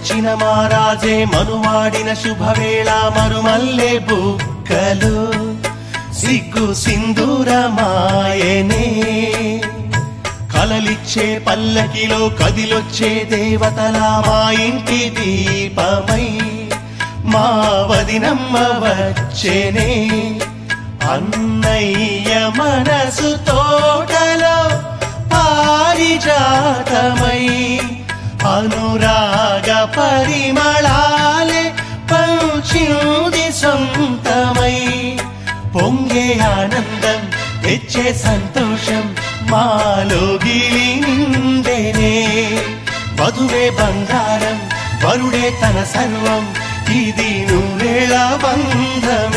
వచ్చిన మారాజే మనువాడిన శుభవేళ మరుమల్లె బుక్కలు సిగ్గు సింధూరమాయనే కలలిచ్చే పల్లకిలో కదిలొచ్చే దేవతలా మా ఇంటి దీపమై మా వదినమ్మ వచ్చేనే అన్నయ్య మనసు తోటలో పారిజాతమై అనురాగ పరిమళాలే పంచింది సొంతమై పొంగే ఆనందం తెచ్చే సంతోషం మాలోగిలి నిండేనే వధువే బంగారం వరుడే తన సర్వం ఇది నూరేళ బంధం